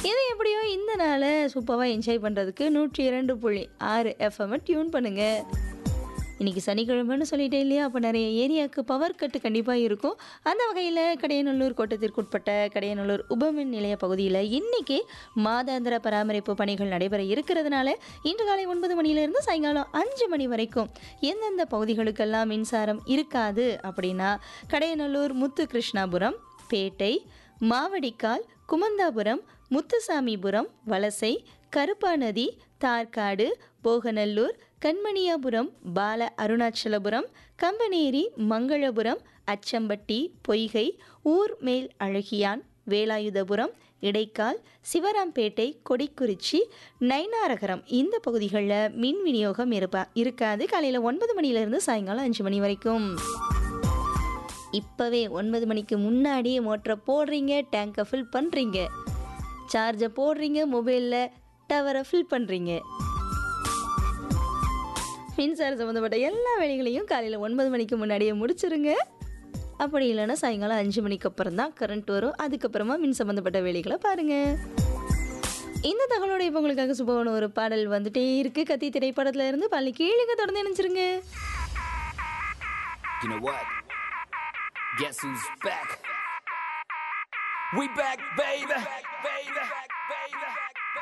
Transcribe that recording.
இது எப்படியோ இந்த நாளை சூப்பராக என்ஜாய் பண்ணுறதுக்கு நூற்றி இரண்டு புள்ளி ஆறு எஃப்எம்மை டியூன் பண்ணுங்க இன்னைக்கு சனிக்கிழமைன்னு சொல்லிட்டேன் இல்லையா அப்போ நிறைய ஏரியாவுக்கு பவர் கட்டு கண்டிப்பாக இருக்கும் அந்த வகையில் கடையநல்லூர் கோட்டத்திற்குட்பட்ட கடையநல்லூர் உபமின் நிலைய பகுதியில் இன்னைக்கு மாதாந்திர பராமரிப்பு பணிகள் நடைபெற இருக்கிறதுனால இன்று காலை ஒன்பது மணியிலிருந்து சாயங்காலம் அஞ்சு மணி வரைக்கும் எந்தெந்த பகுதிகளுக்கெல்லாம் மின்சாரம் இருக்காது அப்படின்னா கடையநல்லூர் முத்து கிருஷ்ணாபுரம் பேட்டை மாவடிக்கால் குமந்தாபுரம் முத்துசாமிபுரம் வலசை கருப்பாநதி தார்காடு போகநல்லூர் கண்மணியாபுரம் பால அருணாச்சலபுரம் கம்பனேரி மங்களபுரம் அச்சம்பட்டி பொய்கை ஊர் மேல் அழகியான் வேலாயுதபுரம் இடைக்கால் சிவராம்பேட்டை கொடிக்குறிச்சி நைனாரகரம் இந்த பகுதிகளில் மின் விநியோகம் இருப்பா இருக்காது காலையில் ஒன்பது மணிலேருந்து சாயங்காலம் அஞ்சு மணி வரைக்கும் இப்போவே ஒன்பது மணிக்கு முன்னாடியே மோட்டரை போடுறீங்க டேங்கை ஃபில் பண்ணுறீங்க சார்ஜை போடுறீங்க மொபைலில் டவரை ஃபில் பண்ணுறீங்க மின்சாரம் சம்மந்தப்பட்ட எல்லா வேலைகளையும் காலையில் ஒன்பது மணிக்கு முன்னாடியே முடிச்சிருங்க அப்படி இல்லைன்னா சாயங்காலம் அஞ்சு மணிக்கு அப்புறம் தான் கரண்ட் வரும் அதுக்கப்புறமா மின் சம்மந்தப்பட்ட வேலைகளை பாருங்கள் இந்த தகவலோட இப்போ உங்களுக்காக சுபமான ஒரு பாடல் வந்துட்டே இருக்கு கத்தி திரைப்படத்துல இருந்து பள்ளி கீழுங்க தொடர்ந்து நினைச்சிருங்க You know what? Guess who's back? We back, baby. baby. baby.